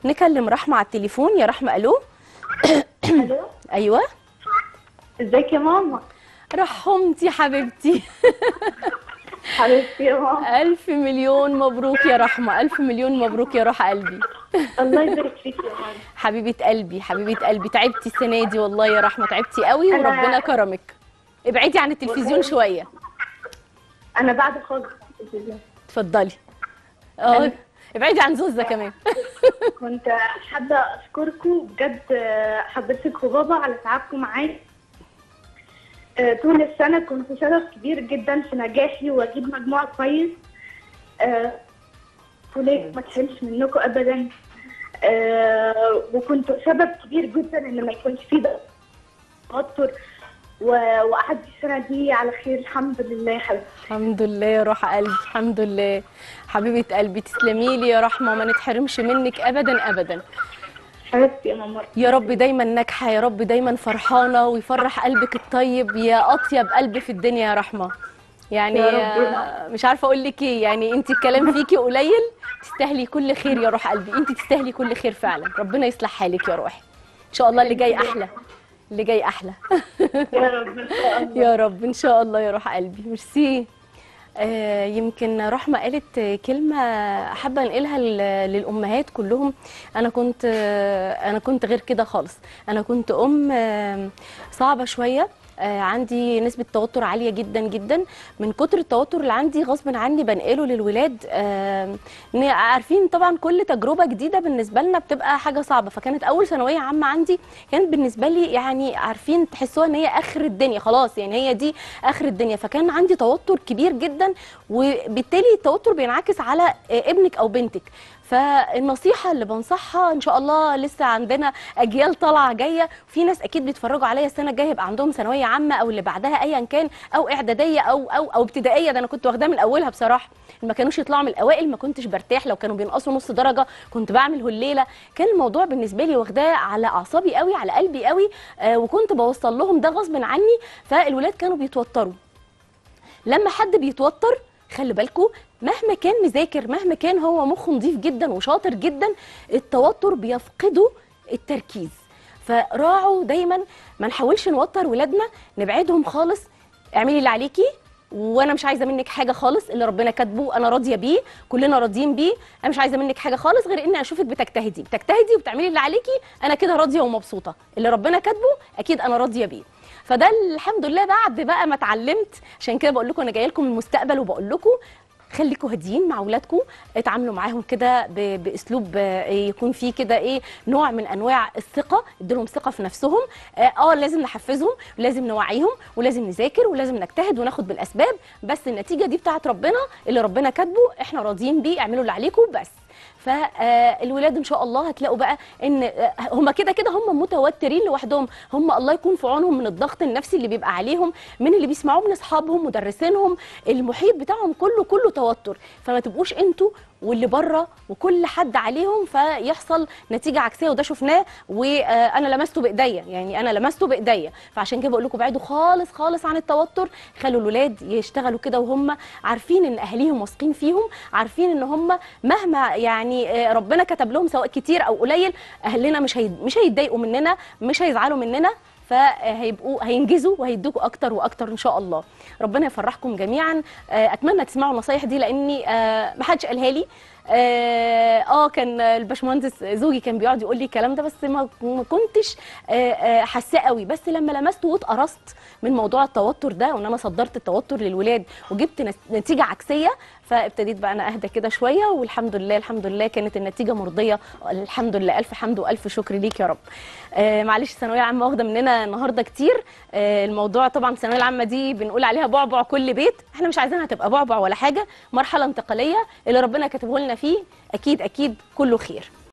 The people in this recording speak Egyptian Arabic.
نكلم رحمه على التليفون يا رحمه الو الو ايوه ازيك يا ماما رحمتي حبيبتي حبيبتي يا ماما الف مليون مبروك يا رحمه الف مليون مبروك يا روح قلبي الله يبارك فيك يا ماما حبيبه قلبي حبيبه قلبي تعبتي السنه دي والله يا رحمه تعبتي قوي أنا- وربنا كرمك ابعدي عن التلفزيون شويه انا بعد خالص اتفضلي اه أنا- ابعدي عن زوزه كمان كنت حابه اشكركم بجد حضرتك وبابا على تعبكم معايا آه، طول السنه كنت سبب كبير جدا في نجاحي واجيب مجموع كويس آه، وليه ما تحرمش منكم ابدا آه، وكنت سبب كبير جدا ان ما يكونش فيه ده توتر و- واعدي السنه دي على خير الحمد لله يا حبيبتي الحمد لله يا روح قلبي الحمد لله حبيبه قلبي تسلمي لي يا رحمه وما نتحرمش منك ابدا ابدا حبيبتي يا ماما يا رب دايما ناجحه يا رب دايما فرحانه ويفرح قلبك الطيب يا اطيب قلب في الدنيا يا رحمه يعني يا رب. آه، مش عارفه اقول لك ايه يعني انت الكلام فيكي قليل تستاهلي كل خير يا روح قلبي انت تستاهلي كل خير فعلا ربنا يصلح حالك يا روحي ان شاء الله اللي جاي احلى اللي جاي احلى يا رب ان شاء الله يا رب ان شاء الله يا روح قلبي ميرسي آه يمكن رحمة قالت آه، كلمة حابة انقلها لل- للأمهات كلهم أنا كنت آه أنا كنت غير كده خالص أنا كنت أم آه صعبة شوية آه عندي نسبة توتر عالية جدا جدا من كتر التوتر اللي عندي غصب عني بنقله للولاد آه إن عارفين طبعا كل تجربة جديدة بالنسبة لنا بتبقى حاجة صعبة فكانت أول ثانوية عامة عندي كانت بالنسبة لي يعني عارفين تحسوها إن هي آخر الدنيا خلاص يعني هي دي آخر الدنيا فكان عندي توتر كبير جدا وبالتالي التوتر بينعكس على آه، ابنك أو بنتك فالنصيحة اللي بنصحها إن شاء الله لسه عندنا أجيال طالعة جاية في ناس أكيد بيتفرجوا عليا السنة الجاية يبقى عندهم ثانوية عامة أو اللي بعدها أيا كان أو إعدادية أو أو أو ابتدائية ده أنا كنت واخداها من أولها بصراحة ما كانوش يطلعوا من الأوائل ما كنتش برتاح لو كانوا بينقصوا نص درجة كنت بعمل هليلة كان الموضوع بالنسبة لي واخداه على أعصابي قوي على قلبي قوي آه وكنت بوصل لهم ده غصب عني فالولاد كانوا بيتوتروا لما حد بيتوتر خلي بالكم مهما كان مذاكر مهما كان هو مخه نظيف جدا وشاطر جدا التوتر بيفقده التركيز فراعوا دايما ما نحاولش نوتر ولادنا نبعدهم خالص اعملي اللي عليكي وانا مش عايزه منك حاجه خالص اللي ربنا كاتبه انا راضيه بيه كلنا راضيين بيه انا مش عايزه منك حاجه خالص غير اني اشوفك بتجتهدي بتجتهدي وبتعملي اللي عليكي انا كده راضيه ومبسوطه اللي ربنا كاتبه اكيد انا راضيه بيه فده الحمد لله بعد بقى ما اتعلمت عشان كده بقول لكم انا جايه لكم من المستقبل وبقول لكم خليكم هاديين مع اولادكم اتعاملوا معاهم كده ب- باسلوب آه، يكون فيه كده ايه نوع من انواع الثقه اديلهم ثقه في نفسهم اه آه، لازم نحفزهم ولازم نوعيهم ولازم نذاكر ولازم نجتهد وناخد بالاسباب بس النتيجه دي بتاعت ربنا اللي ربنا كاتبه احنا راضيين بيه اعملوا اللي عليكم بس فالولاد ان شاء الله هتلاقوا بقى ان آه، هم كده كده هم متوترين لوحدهم هم الله يكون في عونهم من الضغط النفسي اللي بيبقى عليهم من اللي بيسمعوه من اصحابهم مدرسينهم المحيط بتاعهم كله كله توتر فما تبقوش انتوا واللي بره وكل حد عليهم فيحصل نتيجه عكسيه وده شفناه وانا لمسته بايديا يعني انا لمسته بايديا فعشان كده بقول لكم ابعدوا خالص خالص عن التوتر خلوا الولاد يشتغلوا كده وهم عارفين ان اهاليهم واثقين فيهم عارفين ان هم مهما يعني آه، ربنا كتب لهم سواء كتير او قليل اهلنا مش هي... مش هيتضايقوا مننا مش هيزعلوا مننا فهيبقوا هينجزوا وهيدوكوا اكتر واكتر ان شاء الله ربنا يفرحكم جميعا آه، اتمنى تسمعوا النصايح دي لاني آه، ما حدش قالها لي اه آه، كان الباشمهندس زوجي كان بيقعد يقول لي الكلام ده بس ما ما كنتش آه، آه، حاساه قوي بس لما لمسته واتقرصت من موضوع التوتر ده وان انا صدرت التوتر للولاد وجبت نس- نتيجه عكسيه فابتديت بقى انا اهدى كده شويه والحمد لله الحمد لله كانت النتيجه مرضيه الحمد لله الف حمد والف شكر ليك يا رب آه معلش الثانويه العامه واخده مننا النهارده كتير آه الموضوع طبعا الثانويه العامه دي بنقول عليها بعبع كل بيت احنا مش عايزينها تبقى بعبع ولا حاجه مرحله انتقاليه اللي ربنا كاتبه لنا فيه اكيد اكيد كله خير